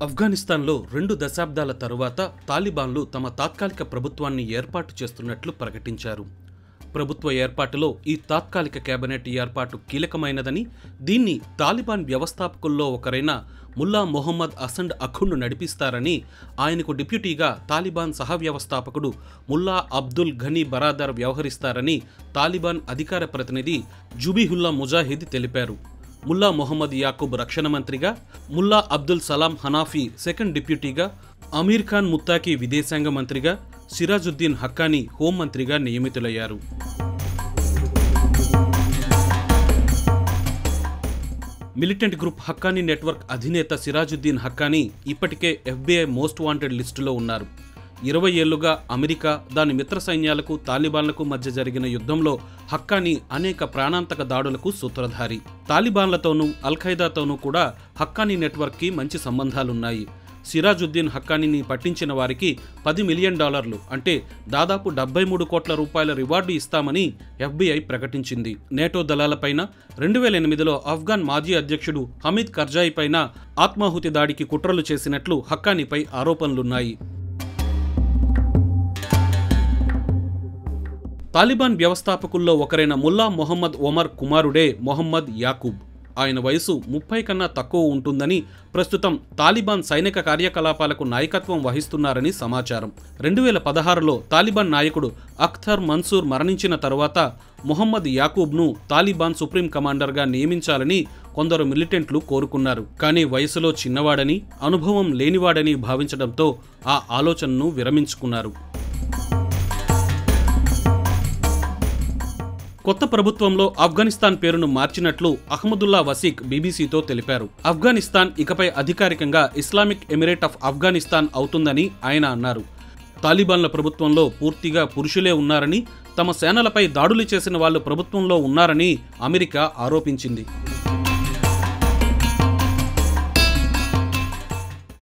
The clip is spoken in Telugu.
ఆఫ్ఘనిస్తాన్లో రెండు దశాబ్దాల తరువాత తాలిబాన్లు తమ తాత్కాలిక ప్రభుత్వాన్ని ఏర్పాటు చేస్తున్నట్లు ప్రకటించారు ప్రభుత్వ ఏర్పాటులో ఈ తాత్కాలిక కేబినెట్ ఏర్పాటు కీలకమైనదని దీన్ని తాలిబాన్ వ్యవస్థాపకుల్లో ఒకరైన ముల్లా మొహమ్మద్ అసండ్ అఖుండ్ నడిపిస్తారని ఆయనకు డిప్యూటీగా తాలిబాన్ సహ వ్యవస్థాపకుడు ముల్లా అబ్దుల్ ఘనీ బరాదర్ వ్యవహరిస్తారని తాలిబాన్ అధికార ప్రతినిధి జుబీహుల్లా ముజాహిద్ తెలిపారు ముల్లా మొహమ్మద్ యాకూబ్ రక్షణ మంత్రిగా ముల్లా అబ్దుల్ సలాం హనాఫీ సెకండ్ డిప్యూటీగా అమీర్ ఖాన్ ముత్తాకి విదేశాంగ మంత్రిగా సిరాజుద్దీన్ హక్కానీ హోంమంత్రిగా నియమితులయ్యారు మిలిటెంట్ గ్రూప్ హక్కానీ నెట్వర్క్ అధినేత సిరాజుద్దీన్ హక్కానీ ఇప్పటికే ఎఫ్బీఐ మోస్ట్ వాంటెడ్ లిస్టులో ఉన్నారు ఇరవై ఏళ్లుగా అమెరికా దాని మిత్ర సైన్యాలకు తాలిబాన్లకు మధ్య జరిగిన యుద్ధంలో హక్కానీ అనేక ప్రాణాంతక దాడులకు సూత్రధారి తాలిబాన్లతోనూ అల్ఖైదాతోనూ కూడా హక్కానీ నెట్వర్క్కి మంచి సంబంధాలున్నాయి సిరాజుద్దీన్ హక్కానీని పట్టించిన వారికి పది మిలియన్ డాలర్లు అంటే దాదాపు డెబ్బై మూడు కోట్ల రూపాయల రివార్డు ఇస్తామని ఎఫ్బీఐ ప్రకటించింది నేటో దళాలపైన రెండు వేల ఎనిమిదిలో ఆఫ్ఘాన్ మాజీ అధ్యక్షుడు హమీద్ కర్జాయి పైన ఆత్మాహుతి దాడికి కుట్రలు చేసినట్లు హక్కానీపై ఆరోపణలున్నాయి తాలిబాన్ వ్యవస్థాపకుల్లో ఒకరైన ముల్లా మొహమ్మద్ ఒమర్ కుమారుడే మొహమ్మద్ యాకూబ్ ఆయన వయసు ముప్పై కన్నా తక్కువ ఉంటుందని ప్రస్తుతం తాలిబాన్ సైనిక కార్యకలాపాలకు నాయకత్వం వహిస్తున్నారని సమాచారం రెండు వేల పదహారులో తాలిబాన్ నాయకుడు అఖ్తర్ మన్సూర్ మరణించిన తరువాత మొహమ్మద్ యాకూబ్ను తాలిబాన్ సుప్రీం కమాండర్గా నియమించాలని కొందరు మిలిటెంట్లు కోరుకున్నారు కానీ వయసులో చిన్నవాడని అనుభవం లేనివాడని భావించడంతో ఆ ఆలోచనను విరమించుకున్నారు కొత్త ప్రభుత్వంలో ఆఫ్ఘనిస్తాన్ పేరును మార్చినట్లు అహ్మదుల్లా వసీక్ బీబీసీతో తెలిపారు ఆఫ్ఘనిస్తాన్ ఇకపై అధికారికంగా ఇస్లామిక్ ఎమిరేట్ ఆఫ్ ఆఫ్ఘనిస్తాన్ అవుతుందని ఆయన అన్నారు తాలిబాన్ల ప్రభుత్వంలో పూర్తిగా పురుషులే ఉన్నారని తమ సేనలపై దాడులు చేసిన వాళ్ళు ప్రభుత్వంలో ఉన్నారని అమెరికా ఆరోపించింది